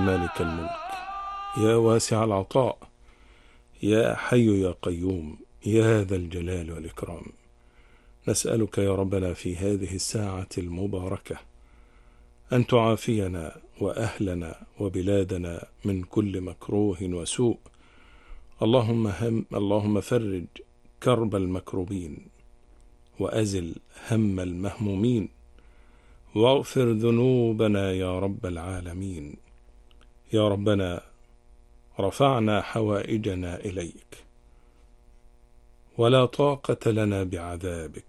مالك الملك يا واسع العطاء يا حي يا قيوم يا ذا الجلال والإكرام نسألك يا ربنا في هذه الساعة المباركة أن تعافينا وأهلنا وبلادنا من كل مكروه وسوء اللهم هم اللهم فرج كرب المكروبين وأزل هم المهمومين واغفر ذنوبنا يا رب العالمين يا ربنا رفعنا حوائجنا إليك ولا طاقة لنا بعذابك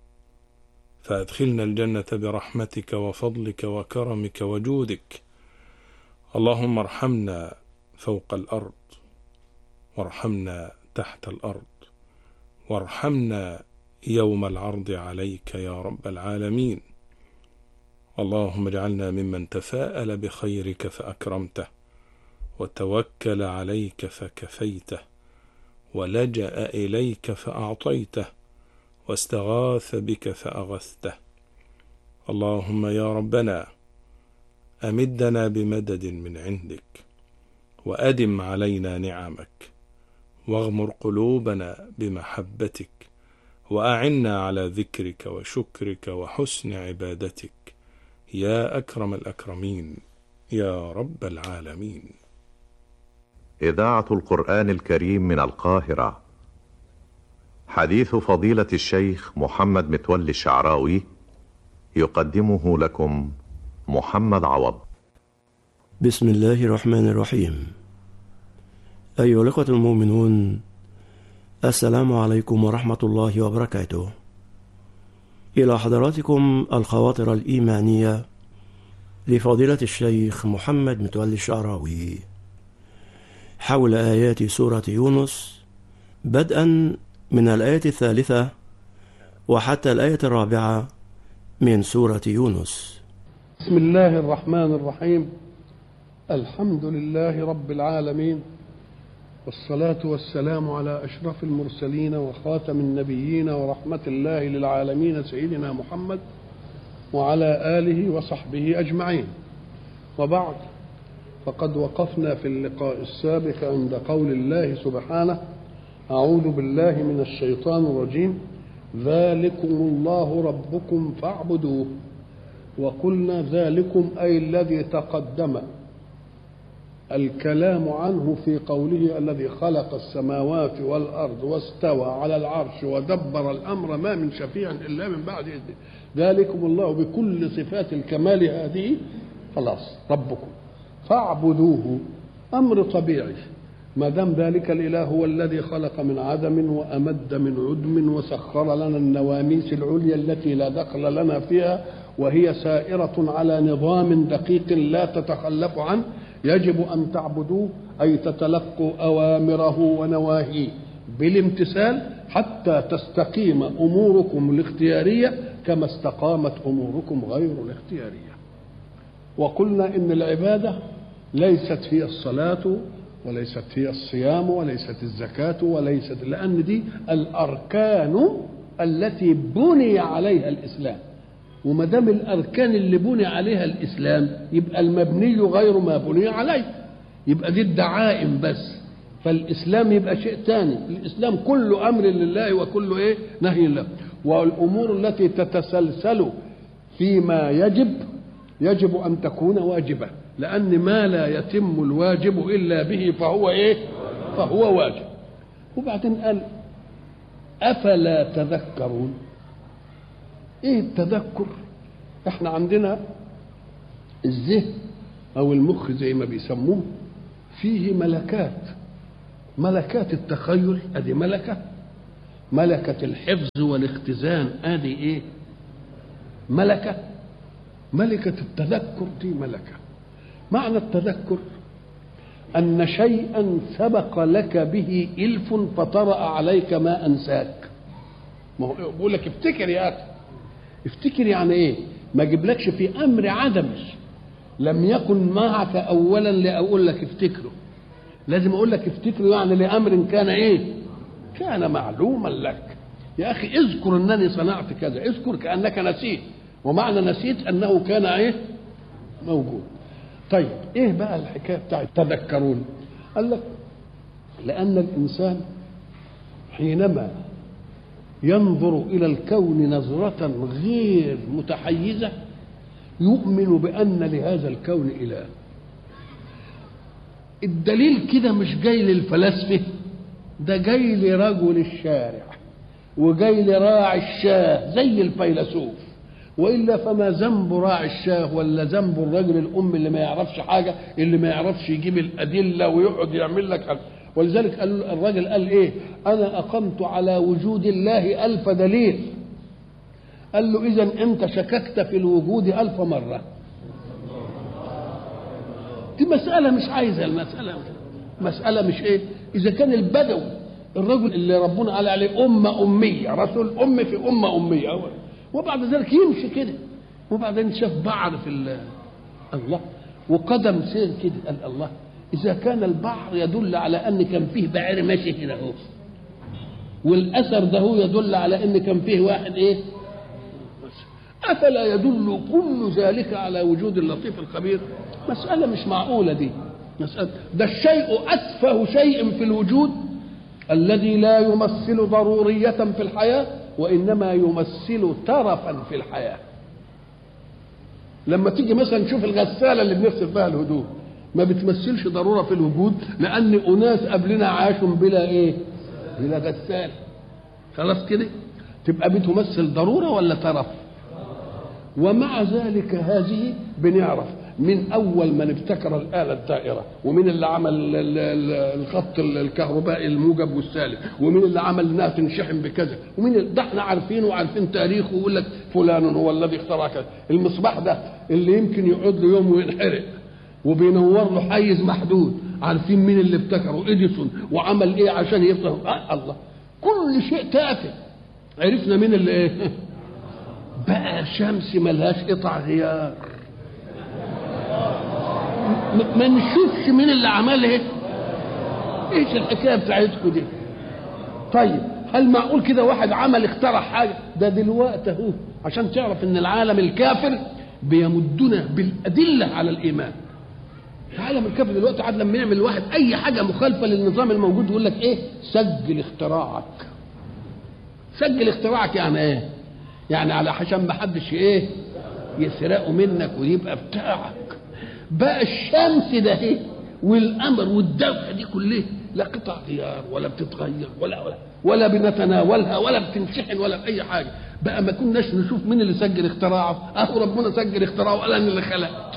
فأدخلنا الجنة برحمتك وفضلك وكرمك وجودك اللهم ارحمنا فوق الأرض وارحمنا تحت الأرض وارحمنا يوم العرض عليك يا رب العالمين اللهم اجعلنا ممن تفاءل بخيرك فأكرمته وتوكل عليك فكفيته ولجأ إليك فأعطيته واستغاث بك فأغثته اللهم يا ربنا أمدنا بمدد من عندك وأدم علينا نعمك واغمر قلوبنا بمحبتك وأعنا على ذكرك وشكرك وحسن عبادتك يا أكرم الأكرمين يا رب العالمين إذاعة القرآن الكريم من القاهرة حديث فضيلة الشيخ محمد متولي الشعراوي يقدمه لكم محمد عوض بسم الله الرحمن الرحيم أيها الأخوة المؤمنون السلام عليكم ورحمة الله وبركاته إلى حضراتكم الخواطر الإيمانية لفضيلة الشيخ محمد متولي الشعراوي حول آيات سورة يونس بدءا من الآية الثالثة وحتى الآية الرابعة من سورة يونس بسم الله الرحمن الرحيم الحمد لله رب العالمين والصلاة والسلام على أشرف المرسلين وخاتم النبيين ورحمة الله للعالمين سيدنا محمد وعلى آله وصحبه أجمعين وبعد فقد وقفنا في اللقاء السابق عند قول الله سبحانه أعوذ بالله من الشيطان الرجيم ذلكم الله ربكم فاعبدوه وقلنا ذلكم أي الذي تقدم الكلام عنه في قوله الذي خلق السماوات والأرض واستوى على العرش ودبر الأمر ما من شفيع إلا من بعد إذنه ذلكم الله بكل صفات الكمال هذه خلاص ربكم فاعبدوه أمر طبيعي ما دام ذلك الإله هو الذي خلق من عدم وأمد من عدم وسخر لنا النواميس العليا التي لا دخل لنا فيها وهي سائرة على نظام دقيق لا تتخلف عنه يجب أن تعبدوه أي تتلقوا أوامره ونواهيه بالامتثال حتى تستقيم أموركم الاختيارية كما استقامت أموركم غير الاختيارية وقلنا إن العبادة ليست هي الصلاة وليست هي الصيام وليست الزكاة وليست لأن دي الأركان التي بني عليها الإسلام وما دام الاركان اللي بني عليها الاسلام يبقى المبني غير ما بني عليه يبقى دي الدعائم بس فالاسلام يبقى شيء ثاني الاسلام كله امر لله وكله ايه نهي الله والامور التي تتسلسل فيما يجب يجب ان تكون واجبه لان ما لا يتم الواجب الا به فهو ايه فهو واجب وبعدين قال افلا تذكرون ايه التذكر احنا عندنا الذهن او المخ زي ما بيسموه فيه ملكات ملكات التخيل ادي ملكه ملكه الحفظ والاختزان ادي ايه ملكه ملكه التذكر دي ملكه معنى التذكر ان شيئا سبق لك به الف فطرا عليك ما انساك ما هو بيقول لك افتكر يا اخي افتكر يعني ايه ما اجيبلكش في امر عدمي لم يكن معك اولا لاقول لك افتكره لازم اقول لك افتكره يعني لامر كان ايه كان معلوما لك يا اخي اذكر انني صنعت كذا اذكر كانك نسيت ومعنى نسيت انه كان ايه موجود طيب ايه بقى الحكايه بتاعت تذكرون قال لك لان الانسان حينما ينظر الى الكون نظره غير متحيزه يؤمن بان لهذا الكون اله الدليل كده مش جاي للفلاسفه ده جاي لرجل الشارع وجاي لراعي الشاه زي الفيلسوف والا فما ذنب راعي الشاه ولا ذنب الرجل الام اللي ما يعرفش حاجه اللي ما يعرفش يجيب الادله ويقعد يعمل لك ولذلك قال الراجل قال ايه انا اقمت على وجود الله الف دليل قال له اذا انت شككت في الوجود الف مره دي مساله مش عايزه المساله مساله مش ايه اذا كان البدوي الرجل اللي ربنا قال عليه امه اميه رسول ام في امه اميه أول. وبعد ذلك يمشي كده وبعدين شاف بعر في الله وقدم سير كده قال الله اذا كان البحر يدل على ان كان فيه بعير ماشي كده اهو والاثر ده هو يدل على ان كان فيه واحد ايه افلا يدل كل ذلك على وجود اللطيف الخبير مساله مش معقوله دي مساله ده الشيء اتفه شيء في الوجود الذي لا يمثل ضروريه في الحياه وانما يمثل ترفا في الحياه لما تيجي مثلا تشوف الغساله اللي بنغسل فيها الهدوم ما بتمثلش ضروره في الوجود لان اناس قبلنا عاشوا بلا ايه بلا غساله خلاص كده تبقى بتمثل ضروره ولا ترف ومع ذلك هذه بنعرف من اول من ابتكر الاله الدائره ومن اللي عمل الخط الكهربائي الموجب والسالب ومن اللي عمل انها تنشحن بكذا ومن ده احنا عارفينه وعارفين تاريخه ويقول لك فلان هو الذي اخترع كذا المصباح ده اللي يمكن يقعد له يوم وينحرق وبينور له حيز محدود عارفين مين اللي ابتكره اديسون وعمل ايه عشان يفتح آه الله كل شيء تافه عرفنا مين اللي ايه بقى شمس ملهاش قطع غيار ما نشوفش مين اللي عملها ايش الحكايه بتاعتكم دي طيب هل معقول كده واحد عمل اخترع حاجه ده دلوقتي اهو عشان تعرف ان العالم الكافر بيمدنا بالادله على الايمان العالم الكافر دلوقتي عاد لما يعمل واحد اي حاجه مخالفه للنظام الموجود يقول لك ايه سجل اختراعك سجل اختراعك يعني ايه يعني على عشان ما حدش ايه يسرقه منك ويبقى بتاعك بقى الشمس ده ايه والقمر والدفع دي كلها لا قطع غيار ولا بتتغير ولا ولا ولا بنتناولها ولا بتنشحن ولا اي حاجه بقى ما كناش نشوف مين اللي سجل اختراعه اهو ربنا سجل اختراعه وقال انا اللي خلقت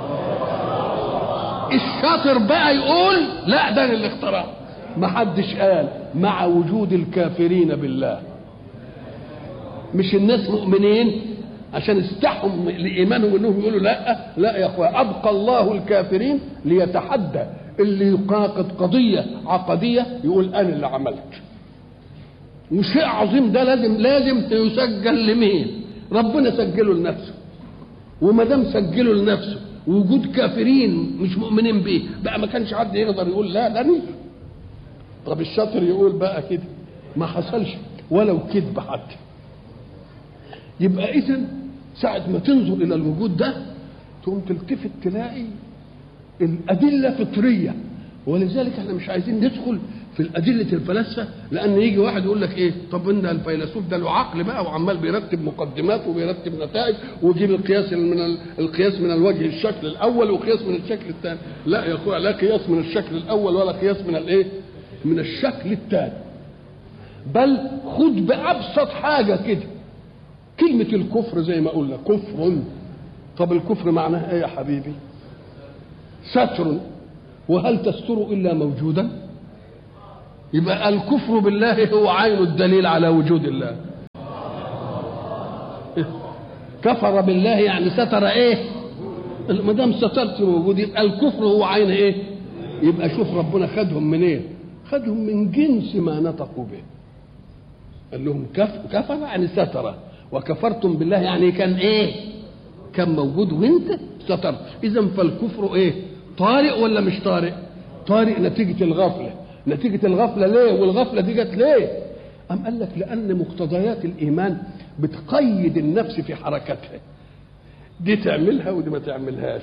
الشاطر بقى يقول لا ده اللي اخترعه ما حدش قال مع وجود الكافرين بالله مش الناس مؤمنين عشان استحوا لايمانهم انهم يقولوا لا لا يا اخويا ابقى الله الكافرين ليتحدى اللي يقاقد قضيه عقديه يقول انا اللي عملت وشيء عظيم ده لازم لازم يسجل لمين؟ ربنا سجله لنفسه وما دام سجله لنفسه وجود كافرين مش مؤمنين به بقى ما كانش حد يقدر يقول لا ده نيل طب الشاطر يقول بقى كده ما حصلش ولو كذب حتى يبقى اذا ساعة ما تنظر إلى الوجود ده تقوم تلتفت تلاقي الأدلة فطرية ولذلك احنا مش عايزين ندخل في الأدلة الفلاسفة لأن يجي واحد يقول لك إيه طب إن الفيلسوف ده له عقل بقى وعمال بيرتب مقدمات وبيرتب نتائج ويجيب القياس من القياس من الوجه الشكل الأول وقياس من الشكل الثاني لا يا أخويا لا قياس من الشكل الأول ولا قياس من الإيه من الشكل الثاني بل خد بأبسط حاجة كده كلمة الكفر زي ما قلنا كفر طب الكفر معناه ايه يا حبيبي ستر وهل تستر الا موجودا يبقى الكفر بالله هو عين الدليل على وجود الله كفر بالله يعني ستر ايه ما دام سترت وجود يبقى الكفر هو عين ايه يبقى شوف ربنا خدهم منين إيه؟ خدهم من جنس ما نطقوا به قال لهم كف كفر يعني ستر وكفرتم بالله يعني كان ايه كان موجود وانت سترت اذا فالكفر ايه طارئ ولا مش طارئ طارئ نتيجة الغفلة نتيجة الغفلة ليه والغفلة دي جت ليه أم قال لك لأن مقتضيات الإيمان بتقيد النفس في حركتها دي تعملها ودي ما تعملهاش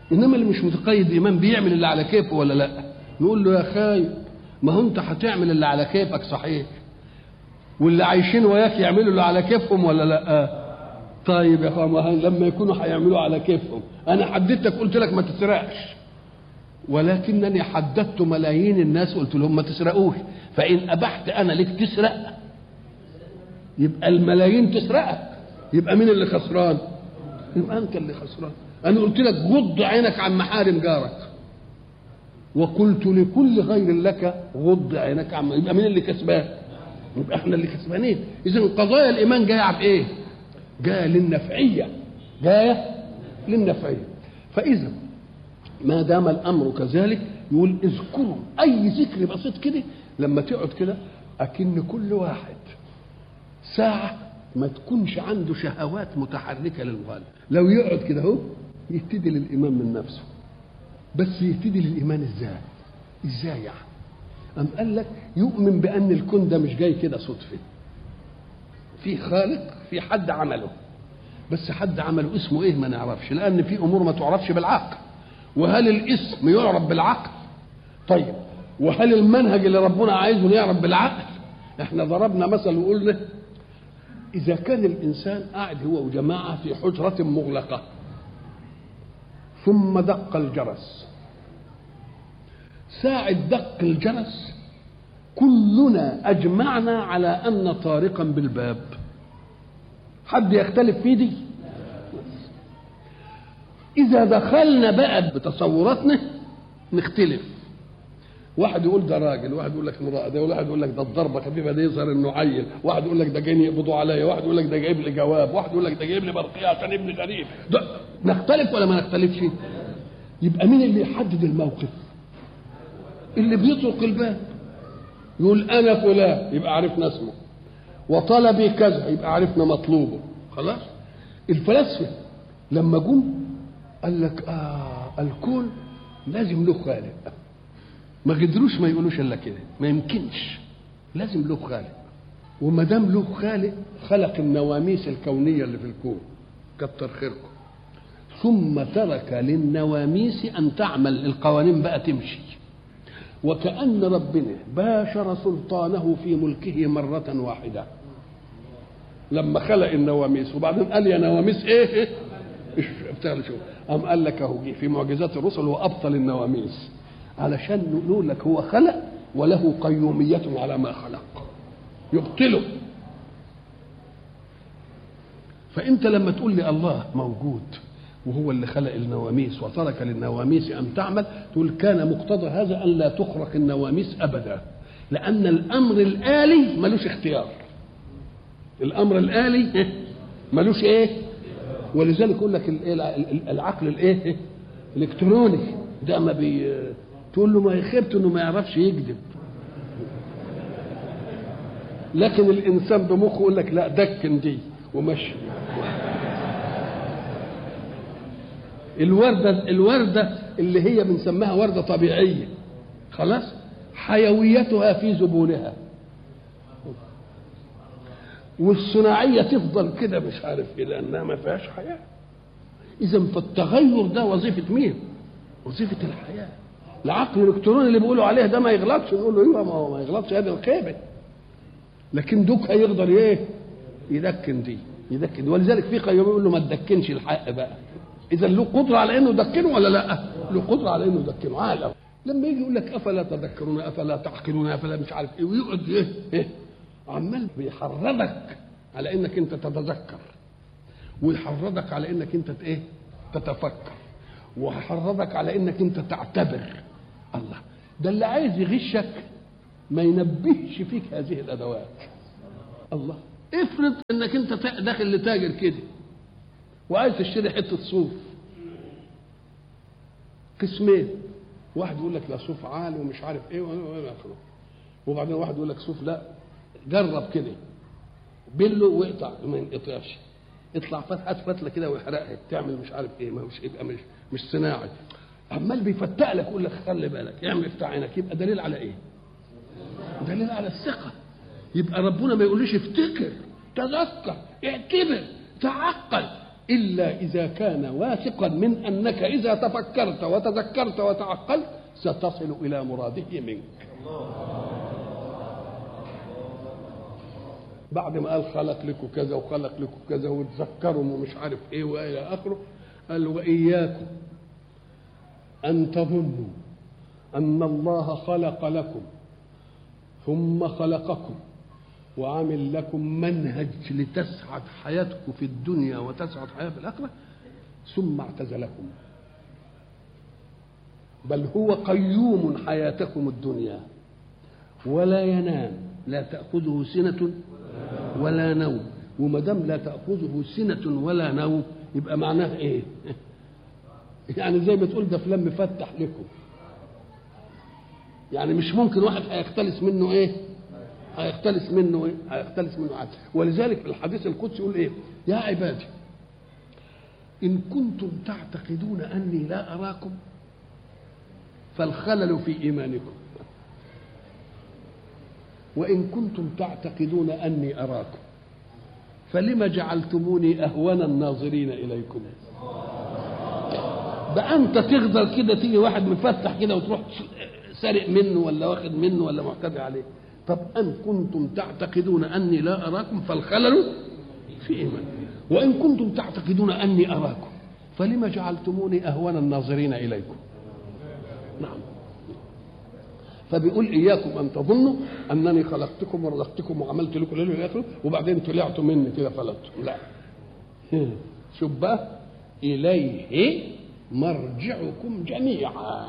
انما اللي مش متقيد ايمان بيعمل اللي على كيفه ولا لا نقول له يا خايب ما هو انت هتعمل اللي على كيفك صحيح واللي عايشين وياك يعملوا اللي على كيفهم ولا لا طيب يا اخوان لما يكونوا هيعملوا على كيفهم انا حددتك قلت لك ما تسرقش ولكنني حددت ملايين الناس قلت لهم ما تسرقوش فان ابحت انا لك تسرق يبقى الملايين تسرقك يبقى مين اللي خسران يبقى انت اللي خسران انا قلت لك غض عينك عن محارم جارك وقلت لكل غير لك غض عينك عن يبقى مين اللي كسبان يبقى احنا اللي كسبانين اذا قضايا الايمان جايه بايه جايه للنفعيه جايه للنفعيه فاذا ما دام الامر كذلك يقول اذكروا اي ذكر بسيط كده لما تقعد كده اكن كل واحد ساعه ما تكونش عنده شهوات متحركه للغالب لو يقعد كده اهو يهتدي للايمان من نفسه بس يهتدي للايمان ازاي ازاي يعني أم قال لك يؤمن بأن الكون ده مش جاي كده صدفة في خالق في حد عمله بس حد عمله اسمه ايه ما نعرفش لأن في أمور ما تعرفش بالعقل وهل الاسم يعرف بالعقل طيب وهل المنهج اللي ربنا عايزه يعرف بالعقل احنا ضربنا مثل وقلنا إذا كان الإنسان قاعد هو وجماعة في حجرة مغلقة ثم دق الجرس ساعة دق الجرس كلنا أجمعنا على أن طارقا بالباب حد يختلف في دي إذا دخلنا بقى بتصوراتنا نختلف واحد يقول ده راجل واحد يقول لك امرأة ده واحد يقول لك ده الضربة خفيفة دي يظهر انه عيل واحد يقول لك ده جايين يقبضوا عليا واحد يقول لك ده جايب لي جواب واحد يقول لك ده جايب لي برقية عشان ابن غريب ده نختلف ولا ما نختلفش يبقى مين اللي يحدد الموقف اللي بيطرق الباب يقول انا فلان يبقى عرفنا اسمه وطلبي كذا يبقى عرفنا مطلوبه خلاص الفلاسفه لما جم قال لك اه الكون لازم له خالق ما قدروش ما يقولوش الا كده ما يمكنش لازم له خالق وما دام له خالق خلق النواميس الكونيه اللي في الكون كتر خيركم ثم ترك للنواميس ان تعمل القوانين بقى تمشي وكأن ربنا باشر سلطانه في ملكه مرة واحدة لما خلق النواميس وبعدين قال يا نواميس ايه ايه اشتغل شو قام قال لك اهو في معجزات الرسل هو ابطل النواميس علشان نقول لك هو خلق وله قيومية على ما خلق يبطله فانت لما تقول لي الله موجود وهو اللي خلق النواميس وترك للنواميس ان تعمل تقول كان مقتضى هذا ان لا تخرق النواميس ابدا لان الامر الالي ملوش اختيار الامر الالي ملوش ايه ولذلك يقول لك العقل الايه الالكتروني ده ما بي تقول له ما يخبت انه ما يعرفش يكذب لكن الانسان بمخه يقول لك لا دكن دي ومشي الوردة الوردة اللي هي بنسميها وردة طبيعية خلاص حيويتها في زبونها والصناعية تفضل كده مش عارف ايه لأنها ما فيهاش حياة إذا فالتغير ده وظيفة مين؟ وظيفة الحياة العقل الإلكتروني اللي بيقولوا عليه ده ما يغلطش نقول له ايوه ما هو ما يغلطش هذه الخيبة لكن دوك هيقدر ايه؟ يدكن دي يدكن ولذلك في قيوم يقول له ما تدكنش الحق بقى اذا له قدره على انه يدكنه ولا لا له قدره على انه يدكنه عالم لما يجي يقول لك افلا تذكرون افلا تعقلون افلا مش عارف ايه ويقعد ايه ايه عمال بيحرضك على انك انت تتذكر ويحرضك على انك انت ايه تتفكر ويحرضك على انك انت تعتبر الله ده اللي عايز يغشك ما ينبهش فيك هذه الادوات الله افرض انك انت داخل لتاجر كده وعايز تشتري حته صوف قسمين واحد يقول لك لا صوف عالي ومش عارف ايه والى اخره وبعدين واحد يقول لك صوف لا جرب كده بله واقطع ما ينقطعش اطلع فتحه فتله كده ويحرقها تعمل مش عارف ايه ما مش يبقى مش مش صناعي عمال بيفتق لك يقول لك خلي بالك اعمل افتح عينك يبقى دليل على ايه؟ دليل على الثقه يبقى ربنا ما يقوليش افتكر تذكر اعتبر تعقل إلا إذا كان واثقا من أنك إذا تفكرت وتذكرت وتعقلت ستصل إلى مراده منك بعد ما قال خلق لكم كذا وخلق لكم كذا وتذكروا ومش عارف ايه والى اخره قال واياكم ان تظنوا ان الله خلق لكم ثم خلقكم وعمل لكم منهج لتسعد حياتكم في الدنيا وتسعد حياه في الاخره ثم اعتزلكم بل هو قيوم حياتكم الدنيا ولا ينام لا تاخذه سنه ولا نوم وما دام لا تاخذه سنه ولا نوم يبقى معناه ايه يعني زي ما تقول ده فلان مفتح لكم يعني مش ممكن واحد هيختلس منه ايه هيختلس منه ايه هيختلس منه عدل ولذلك الحديث القدسي يقول ايه يا عبادي ان كنتم تعتقدون اني لا اراكم فالخلل في ايمانكم وإن كنتم تعتقدون أني أراكم فلم جعلتموني أهون الناظرين إليكم بقى أنت تقدر كده تيجي واحد مفتح كده وتروح سارق منه ولا واخد منه ولا معتدي عليه طب أن كنتم تعتقدون أني لا أراكم فالخلل في إيمان وإن كنتم تعتقدون أني أراكم فلم جعلتموني أهون الناظرين إليكم نعم فبيقول اياكم ان تظنوا انني خلقتكم ورزقتكم وعملت لكم ليل واخره وبعدين طلعتوا مني كده فلتوا لا شوف بقى اليه مرجعكم جميعا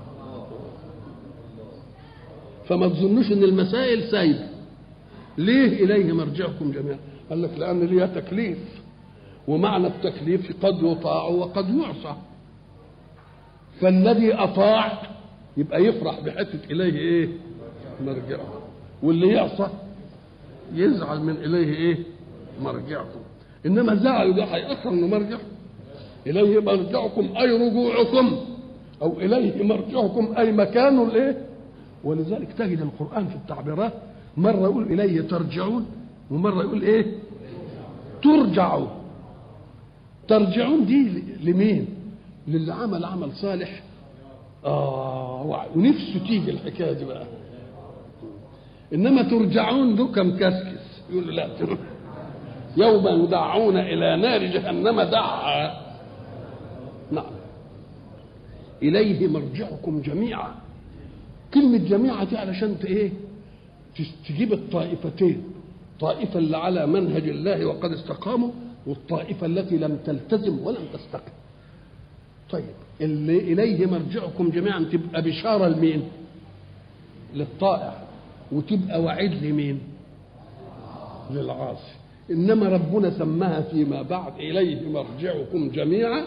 فما تظنوش ان المسائل سايبه ليه اليه مرجعكم جميعا قال لك لان ليها تكليف ومعنى التكليف قد يطاع وقد يعصى فالذي اطاع يبقى يفرح بحته اليه ايه مرجعه واللي يعصى يزعل من اليه ايه مرجعكم انما زعل ده هيأخر انه مرجع اليه مرجعكم اي رجوعكم او اليه مرجعكم اي مكان الايه ولذلك تجد القران في التعبيرات مره يقول اليه ترجعون ومره يقول ايه ترجعوا ترجعون دي لمين للي عمل عمل صالح آه ونفسه تيجي الحكاية دي بقى إنما ترجعون ذو كم كسكس يقول لا يوم يدعون إلى نار جهنم دعا نعم إليه مرجعكم جميعا كلمة جميعا دي علشان إيه تجيب الطائفتين طائفة اللي على منهج الله وقد استقاموا والطائفة التي لم تلتزم ولم تستقم طيب اللي إليه مرجعكم جميعا تبقى بشارة لمين للطائع وتبقى وعيد لمين للعاصي إنما ربنا سماها فيما بعد إليه مرجعكم جميعا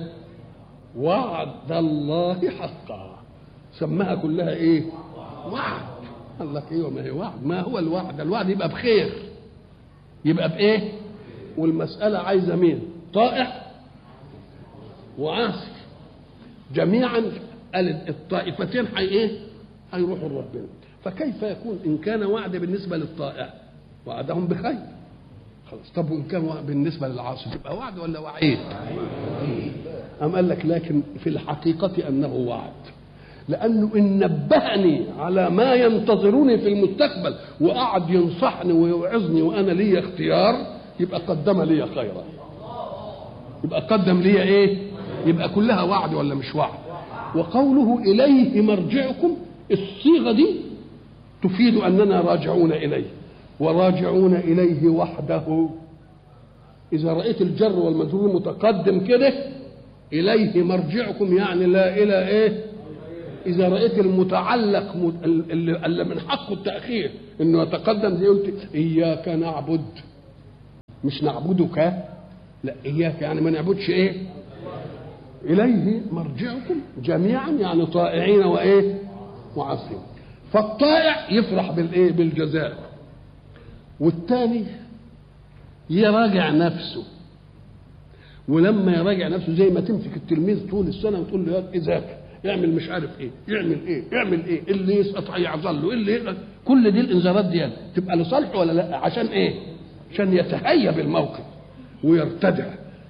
وعد الله حقا سماها كلها إيه وعد قال لك ايوه ما هي وعد ما هو الوعد الوعد يبقى بخير يبقى بايه والمساله عايزه مين طائع وعاصي جميعا الطائفتين حي ايه هيروحوا لربنا فكيف يكون ان كان وعد بالنسبه للطائع وعدهم بخير خلاص طب وان كان بالنسبه للعاصي يبقى وعد ولا وعيد أم قال لك لكن في الحقيقة أنه وعد لأنه إن نبهني على ما ينتظروني في المستقبل وقعد ينصحني ويوعظني وأنا لي اختيار يبقى قدم لي خيرا يبقى قدم لي إيه يبقى كلها وعد ولا مش وعد وقوله إليه مرجعكم الصيغة دي تفيد أننا راجعون إليه وراجعون إليه وحده إذا رأيت الجر والمجرور متقدم كده إليه مرجعكم يعني لا إلى إيه إذا رأيت المتعلق اللي, اللي من حقه التأخير إنه يتقدم زي قلت إياك نعبد مش نعبدك لا إياك يعني ما نعبدش إيه إليه مرجعكم جميعا يعني طائعين وإيه وعاصين فالطائع يفرح بالإيه بالجزاء والثاني يراجع نفسه ولما يراجع نفسه زي ما تمسك التلميذ طول السنه وتقول له يا ذاكر اعمل مش عارف ايه يعمل ايه يعمل ايه اللي يسقط هيعظل له اللي يقعد. كل دي الانذارات دي تبقى لصالحه ولا لا عشان ايه عشان يتهيأ بالموقف ويرتدع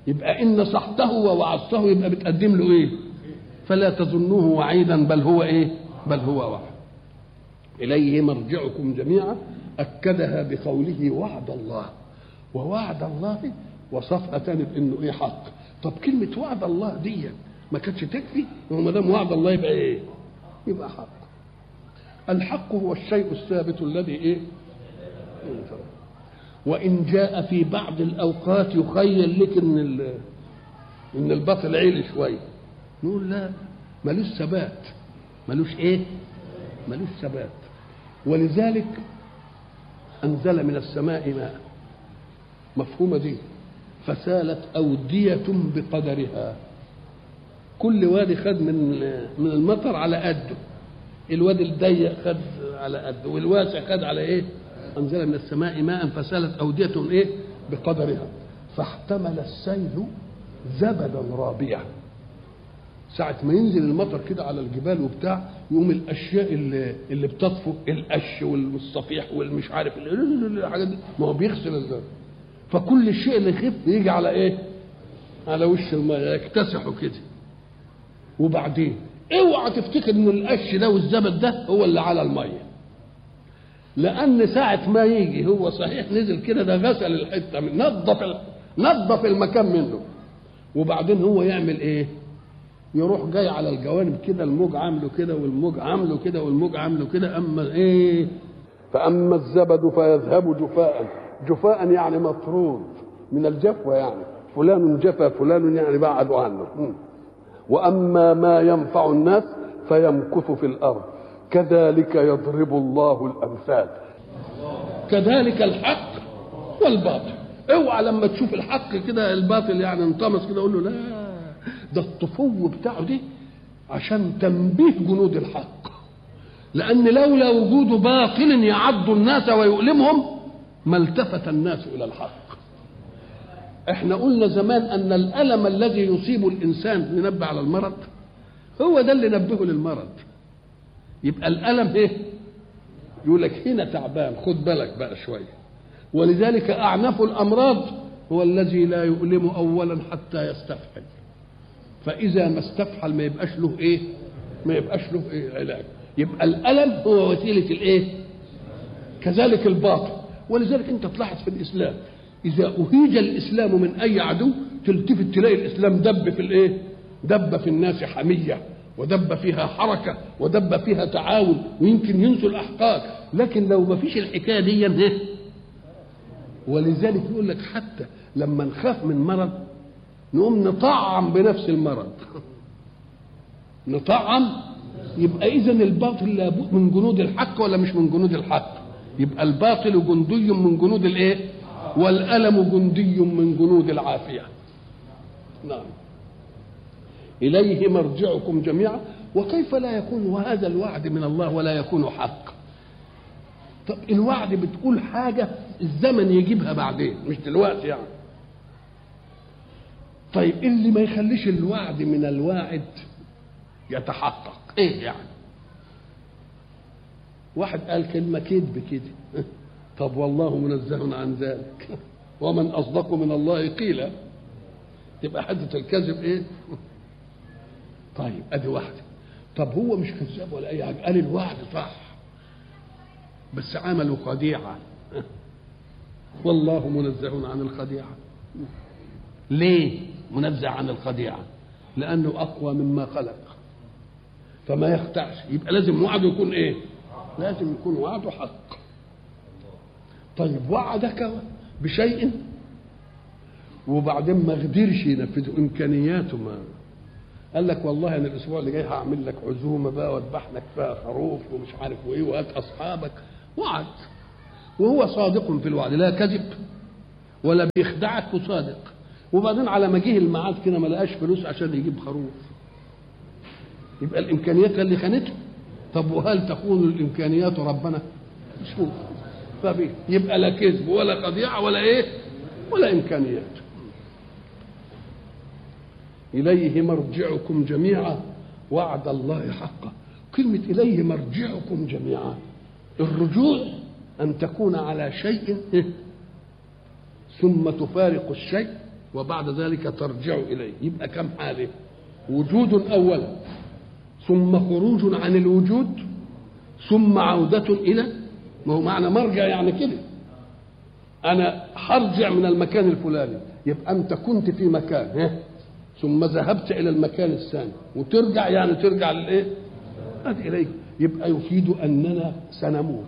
يبقى إن نصحته ووعظته يبقى بتقدم له إيه فلا تظنوه وعيدا بل هو إيه بل هو وعد إليه مرجعكم جميعا أكدها بقوله وعد الله ووعد الله وصفها تاني بانه ايه حق طب كلمه وعد الله دي ما كانتش تكفي وما دام وعد الله يبقى ايه يبقى حق الحق هو الشيء الثابت الذي ايه وان جاء في بعض الاوقات يخيل لك ان ال- ان الباطل عيل شويه نقول لا ملوش ثبات ملوش ايه ملوش ثبات ولذلك انزل من السماء ماء مفهومه دي فسالت أودية بقدرها كل وادي خد من من المطر على قده الوادي الضيق خد على قده والواسع خد على ايه؟ انزل من السماء ماء فسالت أودية ايه؟ بقدرها فاحتمل السيل زبدا رابيا ساعة ما ينزل المطر كده على الجبال وبتاع يقوم الأشياء اللي, اللي بتطفو القش والصفيح والمش عارف الحاجات دي ما هو بيغسل الزبد فكل الشيء اللي يخف يجي على ايه؟ على وش الميه يكتسحوا كده وبعدين اوعى تفتكر ان القش ده والزبد ده هو اللي على الميه لان ساعه ما يجي هو صحيح نزل كده ده غسل الحته من نظف ال- نظف المكان منه وبعدين هو يعمل ايه يروح جاي على الجوانب كده الموج عامله كده والموج عامله كده والموج عامله كده اما ايه فاما الزبد فيذهب جفاء جفاء يعني مطرود من الجفوه يعني فلان جفا فلان يعني بعدوا عنه م. واما ما ينفع الناس فيمكث في الارض كذلك يضرب الله الامثال كذلك الحق والباطل اوعى لما تشوف الحق كده الباطل يعني انطمس كده قول له لا ده الطفو بتاعه دي عشان تنبيه جنود الحق لان لولا وجود باطل يعض الناس ويؤلمهم ما التفت الناس الى الحق احنا قلنا زمان ان الالم الذي يصيب الانسان ننبه على المرض هو ده اللي نبهه للمرض يبقى الالم ايه يقول لك هنا تعبان خد بالك بقى شويه ولذلك اعنف الامراض هو الذي لا يؤلم اولا حتى يستفحل فاذا ما استفحل ما يبقاش له ايه ما يبقاش له ايه علاج يبقى الالم هو وسيله الايه كذلك الباطل ولذلك انت تلاحظ في الاسلام اذا اهيج الاسلام من اي عدو تلتفت تلاقي الاسلام دب في الايه دب في الناس حميه ودب فيها حركه ودب فيها تعاون ويمكن ينسوا الاحقاد لكن لو ما فيش الحكايه دي إيه؟ ولذلك يقول لك حتى لما نخاف من مرض نقوم نطعم بنفس المرض نطعم يبقى اذا الباطل لابد من جنود الحق ولا مش من جنود الحق يبقى الباطل جندي من جنود الايه والالم جندي من جنود العافيه نعم اليه مرجعكم جميعا وكيف لا يكون هذا الوعد من الله ولا يكون حق طب الوعد بتقول حاجه الزمن يجيبها بعدين مش دلوقتي يعني طيب اللي ما يخليش الوعد من الواعد يتحقق ايه يعني واحد قال كلمه كذب كده طب والله منزه عن ذلك ومن اصدق من الله قيلا تبقى حدة الكذب ايه طيب ادي واحده طب هو مش كذاب ولا اي حاجه قال الوعد صح بس عملوا خديعه والله منزه عن الخديعه ليه منزه عن الخديعه لانه اقوى مما خلق فما يخدعش يبقى لازم وعده يكون ايه لازم يكون وعده حق طيب وعدك بشيء وبعدين ما قدرش ينفذه امكانياته ما قال لك والله انا الاسبوع اللي جاي هعمل لك عزومه بقى واذبح لك فيها خروف ومش عارف وايه وهات اصحابك وعد وهو صادق في الوعد لا كذب ولا بيخدعك وصادق وبعدين على ما جه الميعاد كده ما لقاش فلوس عشان يجيب خروف يبقى الامكانيات اللي خانته طب وهل تخون الامكانيات ربنا مش ممكن فبيه يبقى لا كذب ولا خديعه ولا ايه ولا امكانيات اليه مرجعكم جميعا وعد الله حقا كلمه اليه مرجعكم جميعا الرجوع ان تكون على شيء ثم تفارق الشيء وبعد ذلك ترجع اليه يبقى كم حاله وجود اولا ثم خروج عن الوجود ثم عودة إلى ما هو معنى مرجع يعني كده أنا هرجع من المكان الفلاني يبقى أنت كنت في مكان ها ثم ذهبت إلى المكان الثاني وترجع يعني ترجع للإيه؟ أدي إليك يبقى يفيد أننا سنموت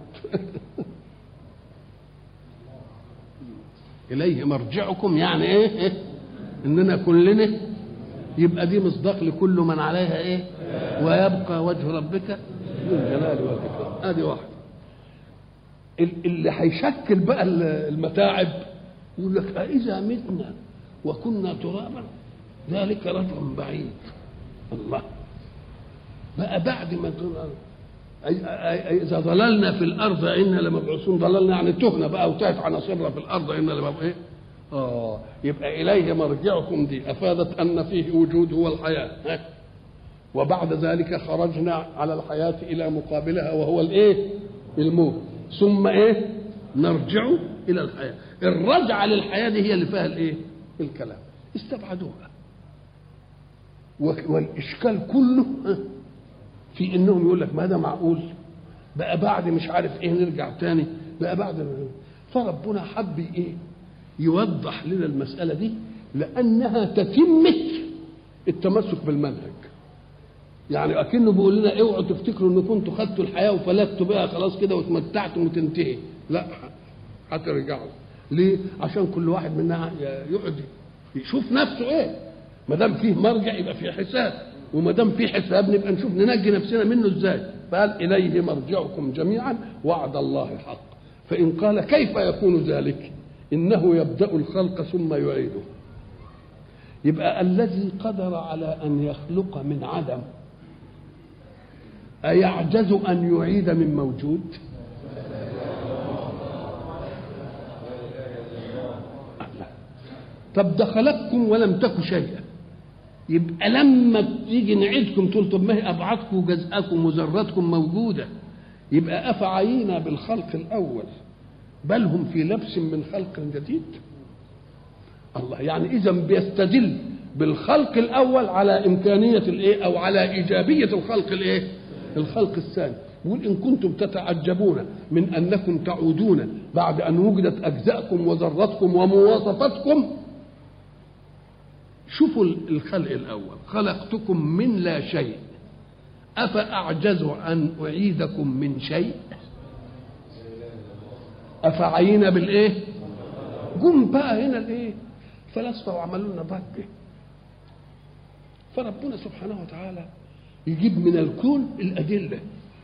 إليه مرجعكم يعني إيه؟ إيه؟ إننا كلنا يبقى دي مصداق لكل من عليها إيه؟ ويبقى وجه ربك ذو الجلال والإكرام ادي واحد اللي هيشكل بقى المتاعب يقول لك أإذا متنا وكنا ترابا ذلك رجل بعيد الله بقى بعد ما أي أي إذا ضللنا في الأرض إنا لمبعوثون ضللنا يعني تهنا بقى وتهت عناصرنا في الأرض إنا لمبعوثون إيه؟ آه يبقى إليه مرجعكم دي أفادت أن فيه وجود هو الحياة ها؟ وبعد ذلك خرجنا على الحياة إلى مقابلها وهو الإيه؟ الموت ثم إيه؟ نرجع إلى الحياة الرجعة للحياة دي هي اللي فيها الإيه؟ الكلام استبعدوها والإشكال كله في إنهم يقول لك ما ده معقول بقى بعد مش عارف إيه نرجع تاني بقى بعد فربنا حب إيه؟ يوضح لنا المسألة دي لأنها تتمة التمسك بالمنهج يعني اكنه بيقول لنا اوعوا تفتكروا ان كنتوا خدتوا الحياه وفلتوا بها خلاص كده وتمتعتم وتنتهي لا هترجعوا ليه عشان كل واحد منا يقعد يشوف نفسه ايه ما دام فيه مرجع يبقى فيه حساب وما دام فيه حساب نبقى نشوف ننجي نفسنا منه ازاي فقال اليه مرجعكم جميعا وعد الله حق فان قال كيف يكون ذلك انه يبدا الخلق ثم يعيده يبقى الذي قدر على ان يخلق من عدم أيعجز أن يعيد من موجود طب ده خلقكم ولم تكن شيئا يبقى لما تيجي نعيدكم تقول طب ما هي ابعادكم وجزءكم وذراتكم موجوده يبقى افعينا بالخلق الاول بل هم في لبس من خلق جديد الله يعني اذا بيستدل بالخلق الاول على امكانيه الايه او على ايجابيه الخلق الايه الخلق الثاني يقول إن كنتم تتعجبون من أنكم تعودون بعد أن وجدت أجزاءكم وذرتكم ومواصفاتكم شوفوا الخلق الأول خلقتكم من لا شيء أفأعجز أن أعيدكم من شيء أفعينا بالإيه جم بقى هنا الإيه فلاسفة وعملوا لنا ضجة فربنا سبحانه وتعالى يجيب من الكون الأدلة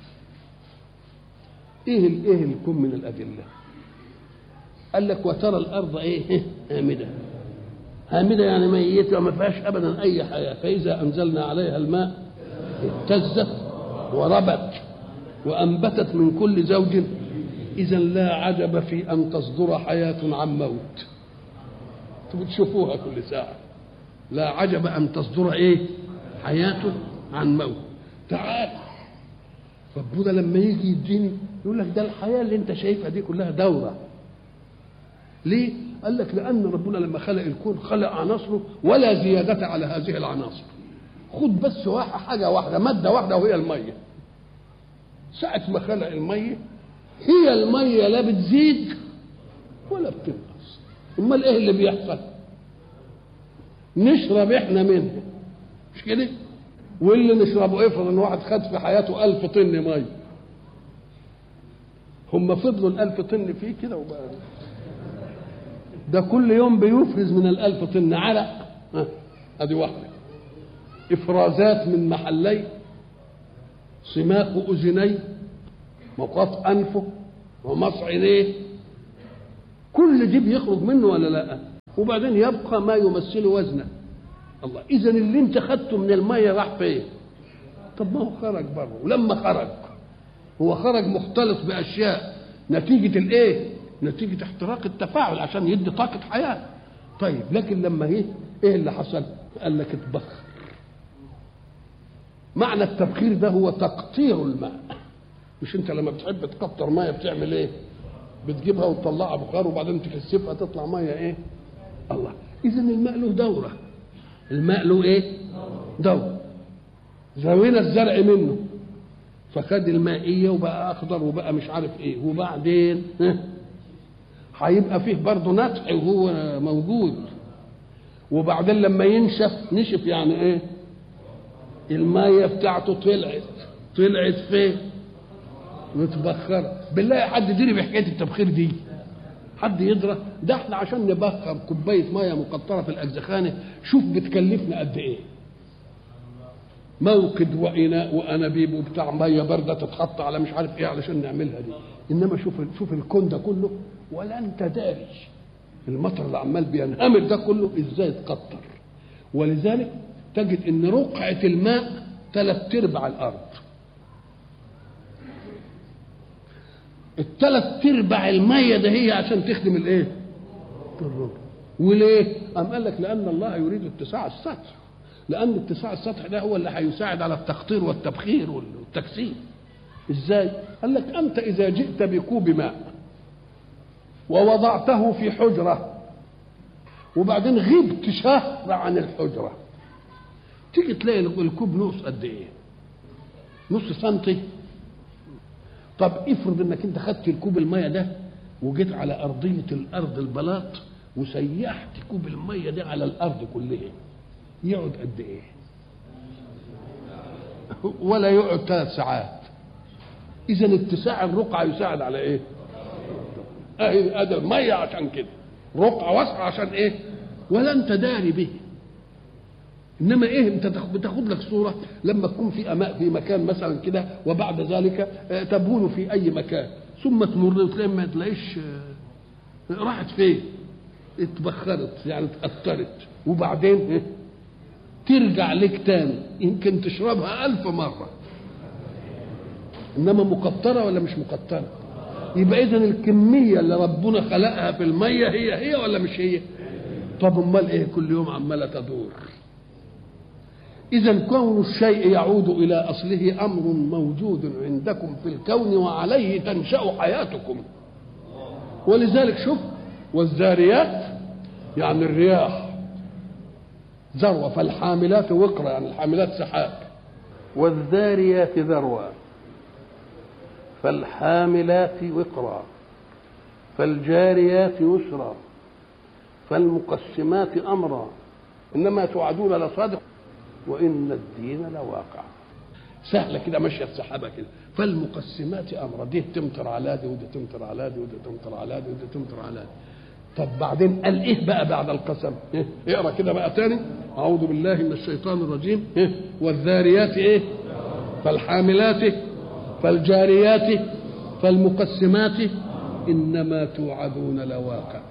إيه الإيه الكون من الأدلة قال لك وترى الأرض إيه هامدة هامدة يعني ميتة وما فيهاش أبدا أي حياة فإذا أنزلنا عليها الماء اهتزت وربت وأنبتت من كل زوج إذا لا عجب في أن تصدر حياة عن موت بتشوفوها كل ساعة لا عجب أن تصدر إيه حياة عن موت تعال ربنا لما يجي يديني يقول لك ده الحياه اللي انت شايفها دي كلها دوره ليه؟ قال لك لان ربنا لما خلق الكون خلق عناصره ولا زياده على هذه العناصر خد بس واحد حاجه واحده ماده واحده وهي الميه ساعه ما خلق الميه هي الميه لا بتزيد ولا بتنقص امال ايه اللي بيحصل نشرب احنا منها مش كده واللي نشربه افرض ان واحد خد في حياته ألف طن ميه هم فضلوا الألف طن فيه كده وبقى ده كل يوم بيفرز من الألف طن علق ادي واحده افرازات من محلي سماق اذني مقاط انفه ومص عينيه كل دي بيخرج منه ولا لا وبعدين يبقى ما يمثل وزنه الله اذا اللي انت خدته من الميه راح فين طب ما هو خرج بره ولما خرج هو خرج مختلط باشياء نتيجه الايه نتيجه احتراق التفاعل عشان يدي طاقه حياه طيب لكن لما ايه ايه اللي حصل قال لك اتبخر معنى التبخير ده هو تقطير الماء مش انت لما بتحب تقطر ميه بتعمل ايه بتجيبها وتطلعها بخار وبعدين تكثفها تطلع ميه ايه الله اذا الماء له دوره الماء له ايه دوره زوينا الزرع منه فخد المائيه وبقى اخضر وبقى مش عارف ايه وبعدين ها، هيبقى فيه برضه نتح وهو موجود وبعدين لما ينشف نشف يعني ايه المية بتاعته طلعت طلعت فين متبخرة بالله حد يدري بحكاية التبخير دي حد يدرى ده احنا عشان نبخر كوباية مية مقطرة في الأجزخانة شوف بتكلفنا قد ايه موقد وإناء وأنابيب وبتاع مية باردة تتحط على مش عارف ايه علشان نعملها دي إنما شوف شوف الكون ده كله ولا أنت داري المطر اللي عمال بينهمر ده كله ازاي اتكتر ولذلك تجد ان رقعة الماء ثلاث ارباع الارض الثلاث ارباع المية ده هي عشان تخدم الايه الربع وليه قام قال لك لان الله يريد اتساع السطح لان اتساع السطح ده هو اللي هيساعد على التقطير والتبخير والتكثيف ازاي قال لك انت اذا جئت بكوب ماء ووضعته في حجرة وبعدين غبت شهر عن الحجرة تيجي تلاقي الكوب نص قد ايه نص سنتي طب افرض انك انت خدت الكوب المية ده وجيت على ارضية الارض البلاط وسيحت كوب المية ده على الارض كلها يقعد قد ايه ولا يقعد ثلاث ساعات اذا اتساع الرقعة يساعد على ايه اهي ادي الميه عشان كده رقعه واسعه عشان ايه ولا انت داري به انما ايه انت تاخ- بتاخد لك صوره لما تكون في أما في مكان مثلا كده وبعد ذلك آه، تبول في اي مكان ثم تمر وتلاقي ما تلاقيش آه، راحت فين اتبخرت يعني اتأثرت وبعدين إيه؟ ترجع لك تاني يمكن تشربها ألف مرة إنما مقطرة ولا مش مقطرة يبقى إذا الكمية اللي ربنا خلقها في المية هي هي ولا مش هي طب أمال إيه كل يوم عمالة تدور إذا كون الشيء يعود إلى أصله أمر موجود عندكم في الكون وعليه تنشأ حياتكم ولذلك شوف والذاريات يعني الرياح ذروة فالحاملات وقرا يعني الحاملات سحاب والذاريات ذروة فالحاملات وقرا فالجاريات يسرا فالمقسمات أمرا إنما توعدون لصادق وإن الدين لواقع سهلة كده ماشية السحابة كده فالمقسمات أمرا دي تمطر على دي ودي تمطر على دي ودي تمطر على دي ودي تمطر على دي طب بعدين قال ايه بقى بعد القسم إيه؟ اقرا كده بقى تاني اعوذ بالله من الشيطان الرجيم إيه؟ والذاريات ايه فالحاملات فالجاريات فالمقسمات انما توعدون لواقع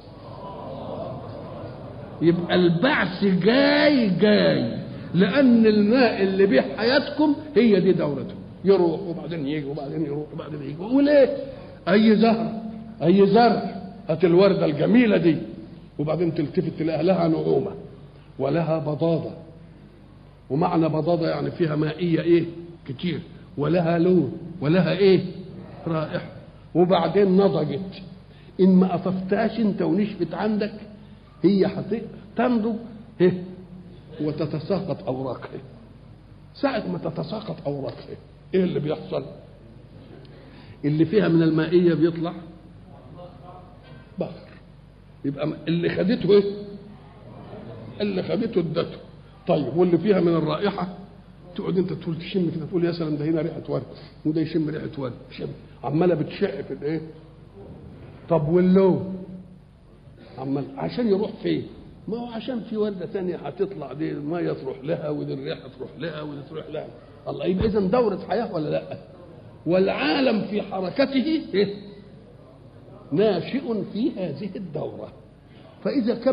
يبقى البعث جاي جاي لان الماء اللي بيه حياتكم هي دي دورته يروح وبعدين يجي وبعدين يروح وبعدين يجي وليه اي زهر اي زرع هات الورده الجميله دي وبعدين تلتفت تلاقي لها نعومه ولها بضاضه ومعنى بضاضه يعني فيها مائيه ايه كتير ولها لون ولها ايه رائحه وبعدين نضجت ان ما قطفتهاش انت ونشفت عندك هي هتنضج إيه؟ وتتساقط اوراقها ساعة ما تتساقط اوراقها ايه اللي بيحصل؟ اللي فيها من المائية بيطلع بخر يبقى اللي خدته ايه؟ اللي خدته ادته طيب واللي فيها من الرائحة تقعد انت تقول تشم كده تقول يا سلام ده هنا ريحة ورد وده يشم ريحة ورد شم عمالة بتشع في الايه؟ طب واللون عمال عشان يروح فين؟ ما هو عشان في ورده ثانيه هتطلع دي الميه تروح لها ودي الريحه تروح لها ودي تروح لها الله يبقى اذا دوره حياه ولا لا؟ والعالم في حركته إيه؟ ناشئ في هذه الدوره فاذا كان